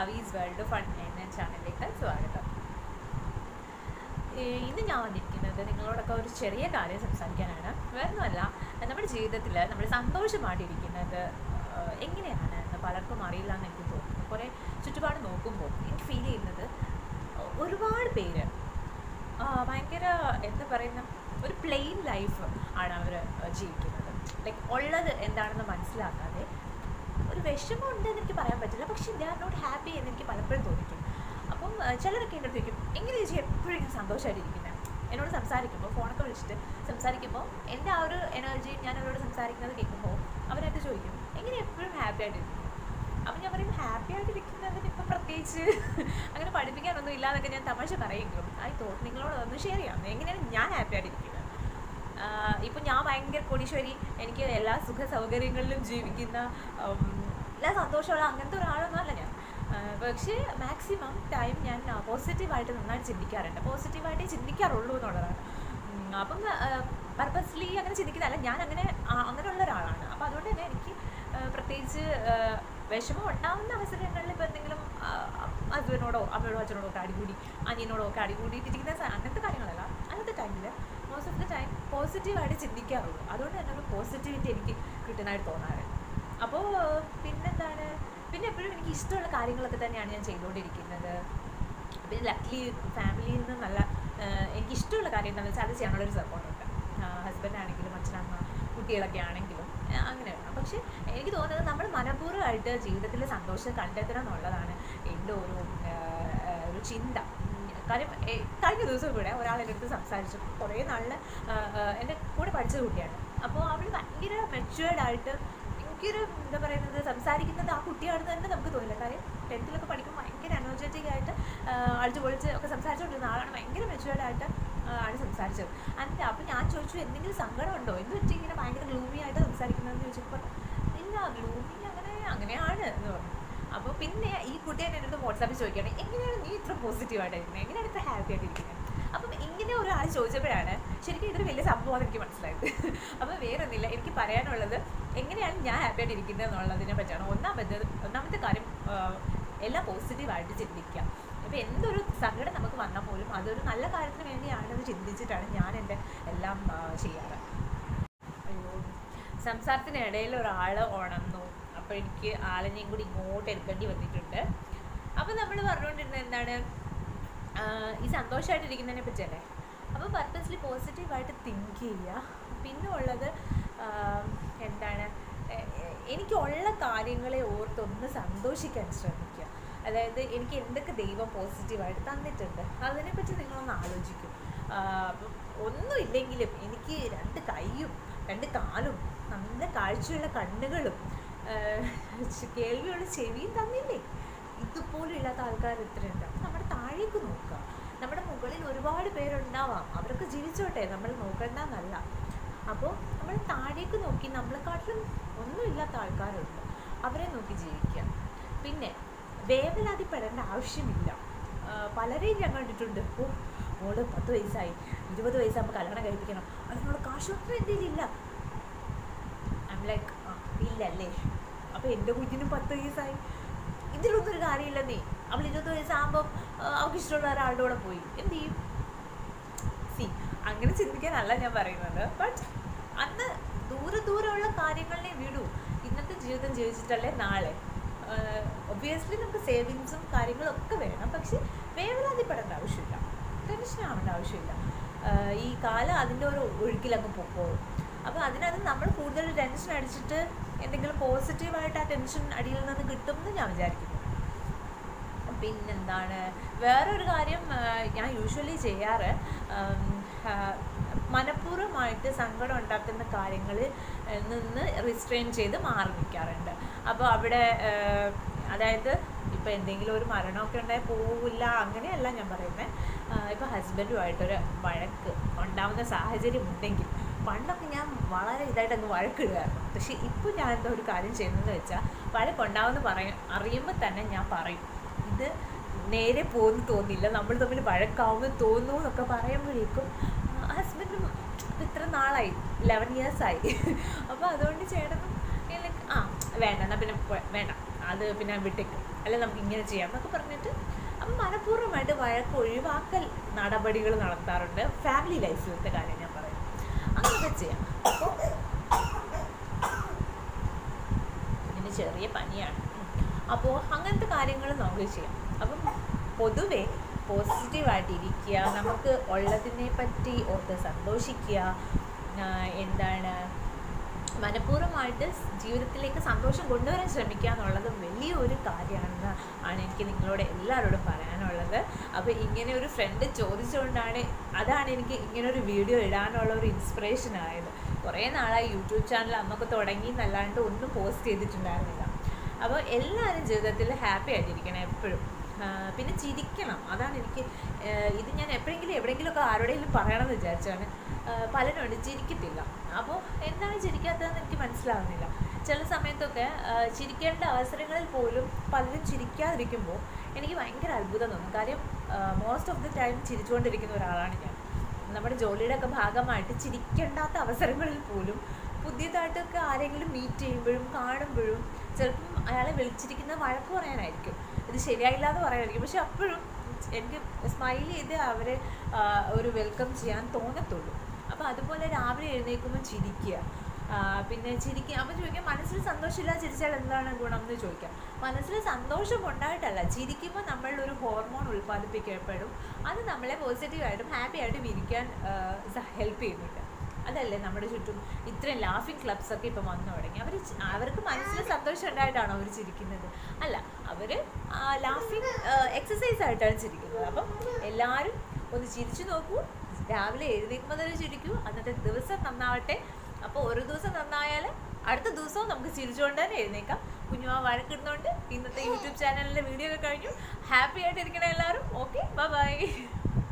കവീസ് world fun എന്ന ചാനലിലേക്ക് സ്വാഗതം ഏഹ് ഇന്ന് ഞാൻ വന്നിരിക്കുന്നത് നിങ്ങളോടൊക്കെ ഒരു ചെറിയ കാര്യം സംസാരിക്കാനാണ് വേറൊന്നുമല്ല നമ്മുടെ ജീവിതത്തിൽ നമ്മൾ സന്തോഷമായിട്ടിരിക്കുന്നത് ഏഹ് എങ്ങനെയാണ് എന്ന് പലർക്കും അറിയില്ല എന്ന് എനിക്ക് തോന്നുന്നു കുറേ ചുറ്റുപാട് നോക്കുമ്പോൾ എനിക്ക് ഫീൽ ചെയ്യുന്നത് ഒരുപാട് പേര് ആ, ഭയങ്കര എന്താ പറയുന്ന ഒരു പ്ലെയിൻ ലൈഫ് ആണ് അവർ ജീവിക്കുന്നത് ലൈക്ക് ഉള്ളത് എന്താണെന്ന് മനസ്സിലാക്കാതെ ഒരു വിഷമമുണ്ട് എന്ന് എനിക്ക് പറയാൻ പറ്റില്ല പക്ഷേ ദേ ആർ നോട്ട് ഹാപ്പി എന്ന് എനിക്ക് പലപ്പോഴും തോന്നിക്കും അപ്പം ആ, ചിലരൊക്കെ എൻ്റെ അടുത്ത് ചോദിക്കും എങ്ങനെ ചേച്ചി എപ്പോഴും ഇങ്ങനെ സന്തോഷമായിട്ടിരിക്കുന്നത് എന്നോട് സംസാരിക്കുമ്പോൾ ഫോണൊക്കെ വിളിച്ചിട്ട് സംസാരിക്കുമ്പോൾ എൻ്റെ ആ ഒരു എനർജി ഞാൻ അവരോട് സംസാരിക്കുന്നത് കേൾക്കുമ്പോൾ അവരത് ചോദിക്കും എങ്ങനെ എപ്പോഴും ഹാപ്പി ആയിട്ടിരിക്കും അപ്പം ഞാൻ പറയും ഹാപ്പി ആയിട്ടിരിക്കുന്നതിന് ഇപ്പം പ്രത്യേകിച്ച് അങ്ങനെ പഠിപ്പിക്കാനൊന്നും ഇല്ല എന്നൊക്കെ ഞാൻ തമാശ പറയെങ്കിലും ഐ തോട്ട് നിങ്ങളോട് ഒന്ന് ഷെയർ ചെയ്യാം എങ്ങനെയാണ് ഞാൻ ഹാപ്പി ആയിട്ടിരിക്കുന്നത് ഇപ്പം ഞാൻ ഭയങ്കര കോടീശ്വരി എനിക്ക് എല്ലാ സുഖ സൗകര്യങ്ങളിലും ജീവിക്കുന്ന ഉം, എല്ലാ സന്തോഷമുള്ള അങ്ങനത്തെ ഒരാളൊന്നും അല്ല ഞാൻ ആ, പക്ഷേ മാക്സിമം ടൈം ഞാൻ പോസിറ്റീവായിട്ട് നന്നായിട്ട് ചിന്തിക്കാറുണ്ട് പോസിറ്റീവായിട്ടേ ചിന്തിക്കാറുള്ളൂ എന്നുള്ളതാണ് ഉം, അപ്പം പർപ്പസ്ലി അങ്ങനെ ചിന്തിക്കുന്നതല്ല ഞാൻ അങ്ങനെ ആ, അങ്ങനെയുള്ള ഒരാളാണ് അപ്പം അതുകൊണ്ട് തന്നെ എനിക്ക് ആ, പ്രത്യേകിച്ച് ആ, വിഷമം ഉണ്ടാവുന്ന അവസരങ്ങളിൽ ഇപ്പോൾ എന്തെങ്കിലും ഹസ്ബൻഡിനോടോ അമ്മയോടോ അച്ഛനോടോ ഒക്കെ അടികൂടി അനിയനോടോ ഒക്കെ അടികൂടിയിട്ടിരിക്കുന്ന സ- അങ്ങനത്തെ കാര്യങ്ങളല്ല അന്നത്തെ ടൈമിൽ മോസ്റ്റ് ഓഫ് ദ ടൈം പോസിറ്റീവായിട്ട് ചിന്തിക്കാറുള്ളൂ അതുകൊണ്ട് തന്നെ ഒരു പോസിറ്റിവിറ്റി എനിക്ക് കിട്ടുന്നതായിട്ട് തോന്നാറുണ്ട് അപ്പോൾ പിന്നെന്താണ് പിന്നെ എപ്പോഴും എനിക്ക് ഇഷ്ടമുള്ള കാര്യങ്ങളൊക്കെ തന്നെയാണ് ഞാൻ ചെയ്തുകൊണ്ടിരിക്കുന്നത് പിന്നെ ലക്ലി ഫാമിലിയിൽ നിന്ന് നല്ല ആഹ് എനിക്ക് ഇഷ്ടമുള്ള കാര്യം എന്താണെന്ന് വെച്ചാൽ അത് ചെയ്യാനുള്ളൊരു സപ്പോർട്ടുണ്ട് ഹസ്ബൻഡ് ആണെങ്കിലും അച്ഛനമ്മ കുട്ടികളൊക്കെ ആണെങ്കിലും ആഹ് അങ്ങനെയാണ് പക്ഷേ എനിക്ക് തോന്നുന്നത് നമ്മൾ മനഃപൂർവ്വമായിട്ട് ജീവിതത്തിൽ സന്തോഷം കണ്ടെത്തണം എന്നുള്ളതാണ് എൻ്റെ ഒരു ആഹ് ആഹ് ഒരു ചിന്ത ഉം, കാര്യം ഏ, കഴിഞ്ഞ ദിവസം കൂടെ ഒരാൾ എൻ്റെ അടുത്ത് സംസാരിച്ചു കുറേ നാളിൽ എൻ്റെ കൂടെ പഠിച്ച കുട്ടിയാണ് അപ്പോൾ അവൾ ഭയങ്കര മെച്ചുവേർഡ് ആയിട്ട് ഭയങ്കര എന്താ പറയുന്നത് സംസാരിക്കുന്നത് ആ കുട്ടിയാണെന്ന് തന്നെ നമുക്ക് തോന്നില്ല കാര്യം ടെൻത്തിലൊക്കെ പഠിക്കുമ്പോൾ ഭയങ്കര എനർജറ്റിക് ആയിട്ട് ആഹ് അടിച്ച് പൊളിച്ച് ഒക്കെ സംസാരിച്ചുകൊണ്ടിരുന്ന ആളാണ് ഭയങ്കര മെച്ചുവേർഡ് ആയിട്ട് ആഹ് ആണ് സംസാരിച്ചത് എന്നിട്ട് അപ്പം ഞാൻ ചോദിച്ചു എന്തെങ്കിലും സങ്കടമുണ്ടോ എന്ത് വെച്ച് ഇങ്ങനെ ഭയങ്കര ഗ്ലൂമി ആയിട്ട് സംസാരിക്കുന്നതെന്ന് ചോദിച്ചപ്പോൾ ഇല്ല ഗ്ലൂമി അങ്ങനെ അങ്ങനെയാണ് എന്ന് പറഞ്ഞു അപ്പോൾ പിന്നെ ഈ കുട്ടി എൻ്റെ അടുത്ത് വാട്സാപ്പിൽ ചോദിക്കുകയാണ് എങ്ങനെയാണ് നീ ഇത്ര പോസിറ്റീവായിട്ടിരിക്കുന്നത് എങ്ങനെയാണ് ഇത്ര ഹാപ്പി ആയിട്ടിരിക്കുന്നത് അപ്പം ഇങ്ങനെ ഒരാൾ ചോദിച്ചപ്പോഴാണ് ശരിക്കും ഇതൊരു വലിയ സംഭവം എനിക്ക് മനസ്സിലായത് അപ്പോൾ വേറൊന്നുമില്ല എനിക്ക് പറയാനുള്ളത് എങ്ങനെയാണ് ഞാൻ ഹാപ്പി ആയിട്ട് ഇരിക്കുന്നത് എന്നുള്ളതിനെ പറ്റിയാണ് ഒന്നാമത് ഒന്നാമത്തെ കാര്യം ആഹ്, എല്ലാം പോസിറ്റീവായിട്ട് ചിന്തിക്കുക ഇപ്പോൾ എന്തൊരു സങ്കടം നമുക്ക് വന്നാൽ പോലും അതൊരു നല്ല കാര്യത്തിന് വേണ്ടിയാണെന്ന് ചിന്തിച്ചിട്ടാണ് ഞാൻ എൻ്റെ എല്ലാം ആഹ്, ചെയ്യാറ് അയ്യോ സംസാരത്തിനിടയിൽ ഒരാൾ ഉണർന്നു അപ്പോൾ എനിക്ക് ആളിനെയും കൂടി ഇങ്ങോട്ട് എടുക്കേണ്ടി വന്നിട്ടുണ്ട് അപ്പോൾ നമ്മൾ പറഞ്ഞുകൊണ്ടിരുന്നത് എന്താണ് ആഹ് ഈ സന്തോഷമായിട്ടിരിക്കുന്നതിനെ പറ്റിയല്ലേ അപ്പോൾ പർപ്പസ്ലി പോസിറ്റീവായിട്ട് തിങ്ക് ചെയ്യുക പിന്നെ ഉള്ളത് ആഹ് എന്താണ് എ- എ- എനിക്കുള്ള കാര്യങ്ങളെ ഓർത്തൊന്ന് സന്തോഷിക്കാൻ ശ്രമിക്കുക അതായത് എനിക്ക് എന്തൊക്കെ ദൈവം പോസിറ്റീവായിട്ട് തന്നിട്ടുണ്ട് അതിനെപ്പറ്റി നിങ്ങളൊന്ന് ആലോചിക്കും ആഹ് അപ്പം ഒന്നുമില്ലെങ്കിലും എനിക്ക് രണ്ട് കൈയും രണ്ട് കാലും നല്ല കാഴ്ചയുള്ള കണ്ണുകളും ആഹ് ചെ- കേൾവിയുള്ള ചെവിയും തന്നില്ലേ ഇതുപോലും ഇല്ലാത്ത ആൾക്കാർ എത്രയുണ്ട് അപ്പം നമ്മുടെ താഴേക്ക് നോക്കുക നമ്മുടെ മുകളിൽ ഒരുപാട് പേരുണ്ടാവാം അവരൊക്കെ ജീവിച്ചോട്ടെ നമ്മൾ നോക്കണ്ടെന്നല്ല അപ്പോൾ നമ്മൾ താഴേക്ക് നോക്കി നമ്മളെക്കാട്ടിലും ഒന്നുമില്ലാത്ത ആൾക്കാരുണ്ട് അവരെ നോക്കി ജീവിക്കുക പിന്നെ വേവലാതിപ്പെടേണ്ട ആവശ്യമില്ല ആ, പലരെയും ഞാൻ കണ്ടിട്ടുണ്ട് ഓ മോള് പത്ത് വയസ്സായി ഇരുപത് വയസ്സാകുമ്പോൾ കല്യാണം കഴിപ്പിക്കണം അതിനുള്ള കാശൊന്നും എൻ്റെ ഇല്ല ഐം ലൈക്ക് ആ ഇല്ലല്ലേ അപ്പോൾ എൻ്റെ കുഞ്ഞിനും പത്ത് വയസ്സായി ഇതിലൊന്നും ഒരു കാര്യമില്ല നീ അവൾ ഇരുപത് വയസ്സാകുമ്പം ആ, അവൾക്ക് ഇഷ്ടമുള്ള ഒരാളുടെ കൂടെ പോയി എന്ത് ചെയ്യും സി അങ്ങനെ ചിന്തിക്കാനല്ല ഞാൻ പറയുന്നത് ബട്ട് അന്ന് ദൂരെ ദൂരമുള്ള കാര്യങ്ങളിനെ വിടൂ ഇന്നത്തെ ജീവിതം ജീവിച്ചിട്ടല്ലേ നാളെ ഒബ്വിയസ്ലി നമുക്ക് സേവിങ്സും കാര്യങ്ങളും ഒക്കെ വേണം പക്ഷെ വേവലാതിപ്പെടേണ്ട ആവശ്യമില്ല ടെൻഷൻ ആവേണ്ട ആവശ്യമില്ല ആഹ് ഈ കാലം അതിൻ്റെ ഒരു ഒഴുക്കിലങ്ങ് പൊക്കോളും അപ്പോൾ അതിനകത്ത് നമ്മൾ കൂടുതൽ ടെൻഷൻ അടിച്ചിട്ട് എന്തെങ്കിലും പോസിറ്റീവായിട്ട് ആ ടെൻഷൻ അടിയിൽ നിന്ന് കിട്ടും എന്ന് ഞാൻ വിചാരിക്കുന്നു പിന്നെന്താണ് വേറൊരു കാര്യം ആ, ഞാൻ യൂഷ്വലി ചെയ്യാറ് ഉം, ആ, മനഃപൂർവ്വമായിട്ട് സങ്കടം ഉണ്ടാക്കുന്ന കാര്യങ്ങളിൽ നിന്ന് റിസ്ട്രെയിൻ ചെയ്ത് മാറി നിൽക്കാറുണ്ട് അപ്പോൾ അവിടെ ആ, അതായത് ഇപ്പോൾ എന്തെങ്കിലും ഒരു മരണമൊക്കെ ഉണ്ടായാൽ പോവില്ല അങ്ങനെയല്ല ഞാൻ പറയുന്നത് ഇപ്പോൾ ഹസ്ബൻഡുമായിട്ടൊരു വഴക്ക് ഉണ്ടാവുന്ന സാഹചര്യം ഉണ്ടെങ്കിൽ പണ്ടൊക്കെ ഞാൻ വളരെ ഇതായിട്ട് അങ്ങ് വഴക്കിടുമായിരുന്നു പക്ഷേ ഇപ്പോൾ ഞാൻ എന്താ ഒരു കാര്യം ചെയ്യുന്നതെന്ന് വെച്ചാൽ വഴക്കുണ്ടാവുമെന്ന് പറയും അറിയുമ്പോൾ തന്നെ ഞാൻ പറയും ഇത് നേരെ പോകുന്നു തോന്നില്ല നമ്മൾ തമ്മിൽ വഴക്കാവുമെന്ന് തോന്നുന്നു എന്നൊക്കെ പറയുമ്പോഴേക്കും ഹസ്ബൻഡും ഇത്ര നാളായി ലെവൻ ഇയേഴ്സായി അപ്പോൾ അതുകൊണ്ട് ചേട്ടനും ലൈക്ക് ആ വേണ്ട എന്നാൽ പിന്നെ പോ- വേണ്ട അത് പിന്നെ വിട്ടേക്കും അല്ല നമുക്ക് ഇങ്ങനെ ചെയ്യാം എന്നൊക്കെ പറഞ്ഞിട്ട് അപ്പം മനഃപൂർവ്വമായിട്ട് വഴക്ക് ഒഴിവാക്കൽ നടപടികൾ നടത്താറുണ്ട് ഫാമിലി ലൈഫിലത്തെ കാര്യം ഞാൻ പറയും അങ്ങനെയൊക്കെ ചെയ്യാം അപ്പോൾ ഇതിന് ചെറിയ പനിയാണ് അപ്പോൾ അങ്ങനത്തെ കാര്യങ്ങൾ നമുക്ക് ചെയ്യാം അപ്പം പൊതുവെ പോസിറ്റീവായിട്ട് ഇരിക്കുക നമുക്ക് ഉള്ളതിനെ പറ്റി ഓർത്ത് സന്തോഷിക്കുക ആ, എന്താണ് മനഃപൂർവ്വമായിട്ട് ജീവിതത്തിലേക്ക് സന്തോഷം കൊണ്ടുവരാൻ ശ്രമിക്കുക എന്നുള്ളത് വലിയൊരു കാര്യമാണെന്ന് ആണ് എനിക്ക് നിങ്ങളോട് എല്ലാവരോടും പറയാനുള്ളത് അപ്പോൾ ഇങ്ങനെ ഒരു ഫ്രണ്ട് ചോദിച്ചുകൊണ്ടാണ് അതാണ് എനിക്ക് ഇങ്ങനെ ഒരു വീഡിയോ ഇടാനുള്ള ഒരു ഇൻസ്പിറേഷൻ ആയത് കുറേ നാളായി യൂട്യൂബ് ചാനൽ അന്നൊക്കെ തുടങ്ങി എന്നല്ലാണ്ട് ഒന്നും പോസ്റ്റ് ചെയ്തിട്ടുണ്ടായിരുന്നില്ല അപ്പോൾ എല്ലാവരും ജീവിതത്തിൽ ഹാപ്പി ആയിട്ടിരിക്കണം എപ്പോഴും ആ, പിന്നെ ചിരിക്കണം അതാണ് എനിക്ക് ആ, ഇത് ഞാൻ എപ്പോഴെങ്കിലും എവിടെയെങ്കിലുമൊക്കെ ആരോടെങ്കിലും പറയണമെന്ന് വിചാരിച്ചാണ് ആ, പലരുണ്ട് ചിരിക്കത്തില്ല അപ്പോൾ എന്താണ് ചിരിക്കാത്തതെന്ന് എനിക്ക് മനസ്സിലാവുന്നില്ല ചില സമയത്തൊക്കെ ആ, ചിരിക്കേണ്ട അവസരങ്ങളിൽ പോലും പലരും ചിരിക്കാതിരിക്കുമ്പോൾ എനിക്ക് ഭയങ്കര അത്ഭുതം തോന്നും കാര്യം മോസ്റ്റ് ഓഫ് ദി ടൈം ചിരിച്ചുകൊണ്ടിരിക്കുന്ന ഒരാളാണ് ഞാൻ നമ്മുടെ ജോലിയുടെ ഒക്കെ ഭാഗമായിട്ട് ചിരിക്കേണ്ടാത്ത അവസരങ്ങളിൽ പോലും പുതിയതായിട്ടൊക്കെ ആരെങ്കിലും മീറ്റ് ചെയ്യുമ്പോഴും കാണുമ്പോഴും ചിലപ്പം അയാളെ വിളിച്ചിരിക്കുന്നത് വഴക്ക് പറയാനായിരിക്കും ഇത് ശരിയായില്ല എന്ന് പറയാനായിരിക്കും പക്ഷെ അപ്പോഴും എനിക്ക് സ്മൈൽ ചെയ്ത് അവരെ ആ, ഒരു വെൽക്കം ചെയ്യാൻ തോന്നത്തുള്ളൂ അപ്പോൾ അതുപോലെ രാവിലെ എഴുന്നേൽക്കുമ്പോൾ ചിരിക്കുക ആ, പിന്നെ ചിരിക്കുക അപ്പം ചോദിക്കാം മനസ്സിൽ സന്തോഷമില്ല ചിരിച്ചാൽ എന്താണ് ഗുണം എന്ന് ചോദിക്കാം മനസ്സിൽ സന്തോഷം ഉണ്ടായിട്ടല്ല ചിരിക്കുമ്പോൾ നമ്മളിലൊരു ഹോർമോൺ ഉൽപ്പാദിപ്പിക്കപ്പെടും അത് നമ്മളെ പോസിറ്റീവായിട്ടും ഹാപ്പി ആയിട്ടും ഇരിക്കാൻ ഹെൽപ്പ് ചെയ്യുന്നുണ്ട് അതല്ലേ നമ്മുടെ ചുറ്റും ഇത്രയും ലാഫിംഗ് ക്ലബ്സ് ഒക്കെ ഇപ്പം വന്നു തുടങ്ങി അവർ അവർക്ക് മനസ്സിൽ സന്തോഷം ഉണ്ടായിട്ടാണോ അവർ ചിരിക്കുന്നത് അല്ല അവർ ലാഫിംഗ് എക്സസൈസ് ആയിട്ടാണ് ചിരിക്കുന്നത് അപ്പം എല്ലാവരും ഒന്ന് ചിരിച്ചു നോക്കൂ രാവിലെ എഴുന്നേൽക്കുമ്പോൾ തന്നെ ചിരിക്കൂ അന്നത്തെ ദിവസം നന്നാവട്ടെ അപ്പോൾ ഒരു ദിവസം നന്നായാൽ അടുത്ത ദിവസവും നമുക്ക് ചിരിച്ചുകൊണ്ട് തന്നെ എഴുന്നേക്കാം കുഞ്ഞുമാ വഴക്കിടുന്നോണ്ട് ഇന്നത്തെ യൂട്യൂബ് ചാനലിലെ വീഡിയോ ഒക്കെ കഴിഞ്ഞു ഹാപ്പി ആയിട്ട് ഇരിക്കണം എല്ലാവരും ഓക്കെ ബൈ